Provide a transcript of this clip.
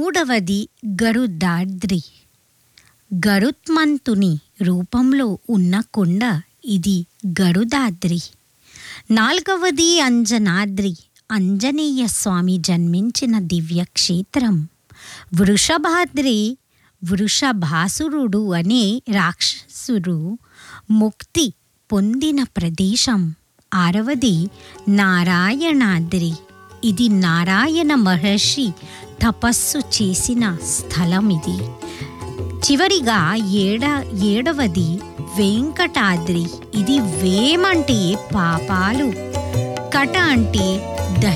మూడవది గరుడాద్రి గరుత్మంతుని రూపంలో ఉన్న కొండ ఇది గరుడాద్రి నాలుగవది అంజనాద్రి అంజనేయ స్వామి జన్మించిన దివ్యక్షేత్రం వృషభాద్రి వృషభాసురుడు అనే రాక్షసుడు ముక్తి పొందిన ప్రదేశం ఆరవది నారాయణాద్రి ఇది నారాయణ మహర్షి తపస్సు చేసిన స్థలం ఇది చివరిగా ఏడ ఏడవది వెంకటాద్రి ఇది వేమంటే పాపాలు కట అంటే